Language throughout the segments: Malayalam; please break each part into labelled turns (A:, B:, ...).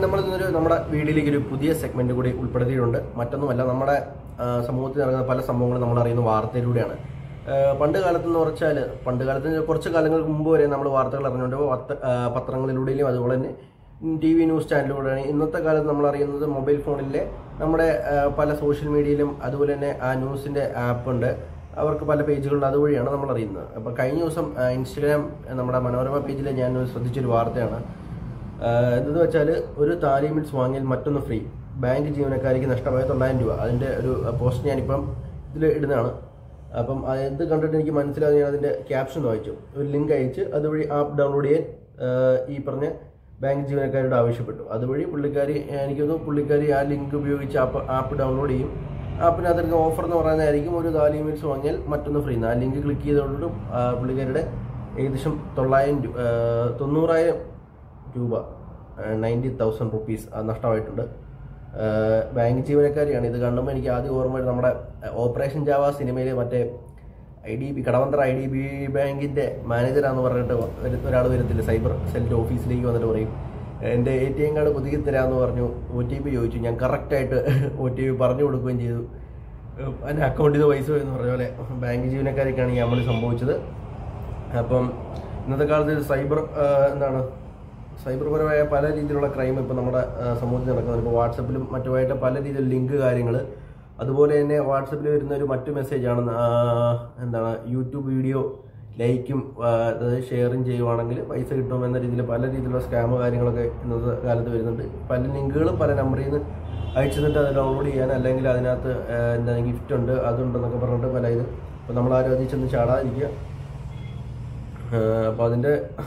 A: നമ്മൾ ഇന്നൊരു നമ്മുടെ വീഡിയോയിലേക്ക് ഒരു പുതിയ സെഗ്മെന്റ് കൂടി ഉൾപ്പെടുത്തിയിട്ടുണ്ട് മറ്റൊന്നുമല്ല നമ്മുടെ ആ, സമൂഹത്തിൽ നടക്കുന്ന പല സംഭവങ്ങളും നമ്മൾ അറിയുന്ന വാർത്തയിലൂടെയാണ് ആ, പണ്ട് കാലത്ത് എന്ന് പറഞ്ഞാൽ പണ്ട് കാലത്ത് കുറച്ച് കാലങ്ങൾക്ക് മുമ്പ് വരെ നമ്മൾ വാർത്തകൾ അറിഞ്ഞുകൊണ്ട് പത്ര ആ, പത്രങ്ങളിലൂടെയും അതുപോലെ തന്നെ ടി വി ന്യൂസ് ചാനലിലൂടെയാണ് ഇന്നത്തെ കാലത്ത് നമ്മൾ അറിയുന്നത് മൊബൈൽ ഫോണിലെ നമ്മുടെ ആ, പല സോഷ്യൽ മീഡിയയിലും അതുപോലെ തന്നെ ആ ന്യൂസിന്റെ ആപ്പ് ഉണ്ട് അവർക്ക് പല പേജുകളുണ്ട് അതുവഴിയാണ് നമ്മൾ അറിയുന്നത് അപ്പോൾ കഴിഞ്ഞ ദിവസം ആ, ഇൻസ്റ്റഗ്രാം നമ്മുടെ മനോരമ പേജിൽ ഞാൻ ശ്രദ്ധിച്ചൊരു വാർത്തയാണ് ആഹ് എന്തെന്ന് വെച്ചാൽ ഒരു താലി മിനിറ്റ്സ് വാങ്ങിയാൽ മറ്റൊന്ന് ഫ്രീ ബാങ്ക് ജീവനക്കാരിക്ക് നഷ്ടമായ തൊള്ളായിരം രൂപ അതിന്റെ ഒരു പോസ്റ്റ് ഞാനിപ്പം ഇതിൽ ഇടുന്നതാണ് അപ്പം അത് കണ്ടിട്ട് എനിക്ക് മനസ്സിലായി ഞാൻ അതിന്റെ ക്യാപ്ഷൻ വായിച്ചു ഒരു ലിങ്ക് അയച്ച് അതുവഴി ആപ്പ് ഡൗൺലോഡ് ചെയ്യാൻ ആഹ് ഈ പറഞ്ഞ ബാങ്ക് ജീവനക്കാരോട് ആവശ്യപ്പെട്ടു അതുവഴി പുള്ളിക്കാരി എനിക്ക് തോന്നുന്നു പുള്ളിക്കാരി ആ ലിങ്ക് ഉപയോഗിച്ച് ആപ്പ് ആപ്പ് ഡൗൺലോഡ് ചെയ്യും ആപ്പിനകത്ത് ഓഫർ എന്ന് പറയുന്നതായിരിക്കും ഒരു താലി മിനിറ്റ്സ് വാങ്ങിയാൽ മറ്റൊന്ന് ഫ്രീ ആ ലിങ്ക് ക്ലിക്ക് ചെയ്തോണ്ടും പുള്ളിക്കാരുടെ ഏകദേശം തൊള്ളായിരം രൂ- ആഹ് തൊണ്ണൂറായിരം രൂപ നയൻറ്റി തൗസൻഡ് റുപ്പീസ് നഷ്ടമായിട്ടുണ്ട് ആഹ് ബാങ്ക് ജീവനക്കാരിയാണ് ഇത് കാണുമ്പോൾ എനിക്ക് ആദ്യം ഓർമ്മ വരുന്നത് നമ്മുടെ ഓപ്പറേഷൻ ജാവ സിനിമയിൽ മറ്റേ I D B Kadavanthra I D B ബാങ്കിന്റെ മാനേജറാന്ന് പറഞ്ഞിട്ട് ഒരാൾ വരത്തില്ല സൈബർ സെല്ലിന്റെ ഓഫീസിലേക്ക് വന്നിട്ട് പറയും എൻ്റെ എ ടി എം കാർഡ് പുതുക്കി തരാമെന്ന് പറഞ്ഞു ഒ ടി പി ചോദിച്ചു ഞാൻ കറക്റ്റായിട്ട് ഒ ടി പി പറഞ്ഞു കൊടുക്കുകയും ചെയ്തു എൻ്റെ അക്കൗണ്ടിൽ നിന്ന് പൈസ പോയി എന്ന് പറഞ്ഞ പോലെ ബാങ്ക് ജീവനക്കാരൊക്കെയാണ് ഈ നമ്മൾ സംഭവിച്ചത് അപ്പം ഇന്നത്തെ കാലത്ത് ഇത് സൈബർ ആ, എന്താണ് സൈബർ പരമായ പല രീതിയിലുള്ള ക്രൈം ഇപ്പം നമ്മുടെ ആ, സമൂഹത്തിൽ നടക്കുന്നുണ്ട് ഇപ്പോൾ വാട്സപ്പിലും മറ്റുമായിട്ട് പല രീതിയിൽ ലിങ്ക് കാര്യങ്ങൾ അതുപോലെ തന്നെ വാട്സപ്പിൽ വരുന്ന ഒരു മറ്റു മെസ്സേജാണ് എന്താണ് യൂട്യൂബ് വീഡിയോ ലൈക്കും ആ, അതായത് ഷെയറും ചെയ്യുവാണെങ്കിൽ പൈസ കിട്ടും എന്ന രീതിയിൽ പല രീതിയിലുള്ള സ്കാം കാര്യങ്ങളൊക്കെ ഇന്നത്തെ കാലത്ത് വരുന്നുണ്ട് പല ലിങ്കുകളും പല നമ്പറിൽ നിന്ന് അയച്ചു തന്നിട്ട് അത് ഡൗൺലോഡ് ചെയ്യാൻ അല്ലെങ്കിൽ അതിനകത്ത് ആ, എന്താണ് ഗിഫ്റ്റ് ഉണ്ട് അതുണ്ടെന്നൊക്കെ പറഞ്ഞിട്ട് പല ഇത് അപ്പോൾ നമ്മൾ ആരും അതിൽ ചെന്ന് ചാടാതിരിക്കുക അപ്പോൾ അതിൻ്റെ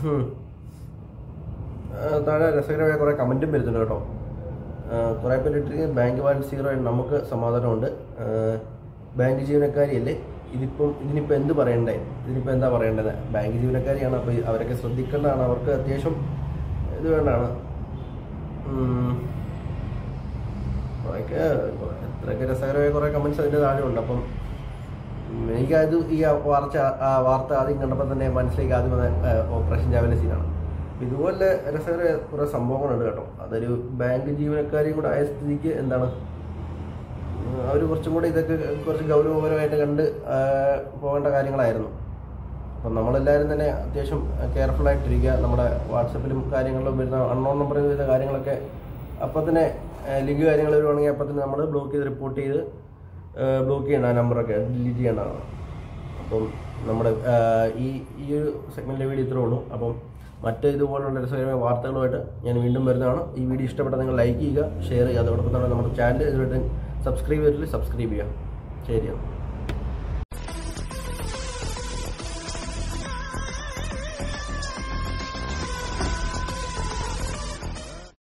A: താഴെ രസകരമായ കുറേ കമൻറ്റും വരുന്നുണ്ട് കേട്ടോ കുറേ പേര് ഇട്ടിരിക്കുന്നത് ബാങ്ക് ബാലൻസ് സീറോ ആണ് നമുക്ക് സമാധാനമുണ്ട് ആ, ബാങ്ക് ജീവനക്കാരിയല്ലേ ഇതിപ്പം ഇതിനിപ്പോൾ എന്ത് പറയണ്ടേ ഇതിനിപ്പോൾ എന്താ പറയേണ്ടത് ബാങ്ക് ജീവനക്കാരിയാണ് അപ്പോൾ അവരൊക്കെ ശ്രദ്ധിക്കേണ്ടതാണ് അവർക്ക് അത്യാവശ്യം ഇത് വേണ്ടാണ് ഉം. കുറേയൊക്കെ എത്രയൊക്കെ രസകരമായ കുറേ കമൻറ്റ്സ് അതിൻ്റെ താഴെ ഉണ്ട് അപ്പം ഉം, എനിക്കത് ഈ വാർത്ത ആ വാർത്ത ആദ്യം കണ്ടപ്പോൾ തന്നെ മനസ്സിലേക്ക് ആദ്യം വന്ന ആ, ഓപ്പറേഷൻ ജാവലിന്റെ സീനാണ് ഇതുപോലെ രസകര കുറേ സംഭവങ്ങളുണ്ട് കേട്ടോ അതൊരു ബാങ്ക് ജീവനക്കാരെയും കൂടെ ആയ സ്ഥിതിക്ക് എന്താണ് അവർ കുറച്ചും കൂടെ ഇതൊക്കെ കുറച്ച് ഗൗരവപരമായിട്ട് കണ്ട് ആ, പോകേണ്ട കാര്യങ്ങളായിരുന്നു അപ്പം നമ്മളെല്ലാവരും തന്നെ അത്യാവശ്യം കെയർഫുൾ ആയിട്ടിരിക്കുക നമ്മുടെ വാട്സപ്പിലും കാര്യങ്ങളിലും വരുന്ന അൺനോൺ നമ്പറിൽ വരുന്ന കാര്യങ്ങളൊക്കെ അപ്പം തന്നെ ലിങ്ക് കാര്യങ്ങൾ വരുവാണെങ്കിൽ അപ്പം തന്നെ നമ്മൾ ബ്ലോക്ക് ചെയ്ത് റിപ്പോർട്ട് ചെയ്ത് ബ്ലോക്ക് ചെയ്യേണ്ട ആ നമ്പറൊക്കെ ഡിലീറ്റ് ചെയ്യേണ്ടതാണ് അപ്പം നമ്മുടെ ആ, ഈ ഈ ഒരു സെഗ്മെൻറ്റിലെ വീഡിയോ ഇത്രേ ഉള്ളൂ അപ്പം മറ്റ് ഇതുപോലുള്ള രസകരമായ വാർത്തകളുമായിട്ട് ഞാൻ വീണ്ടും വരുന്നതാണ് ഈ വീഡിയോ ഇഷ്ടപ്പെട്ട നിങ്ങൾ ലൈക്ക് ചെയ്യുക ഷെയർ ചെയ്യുക അതോടൊപ്പം തന്നെ നമ്മുടെ ചാനൽ ഇതുമായിട്ട് സബ്സ്ക്രൈബ് ചെയ്തിട്ടില്ല സബ്സ്ക്രൈബ് ചെയ്യുക ശരിയാണ്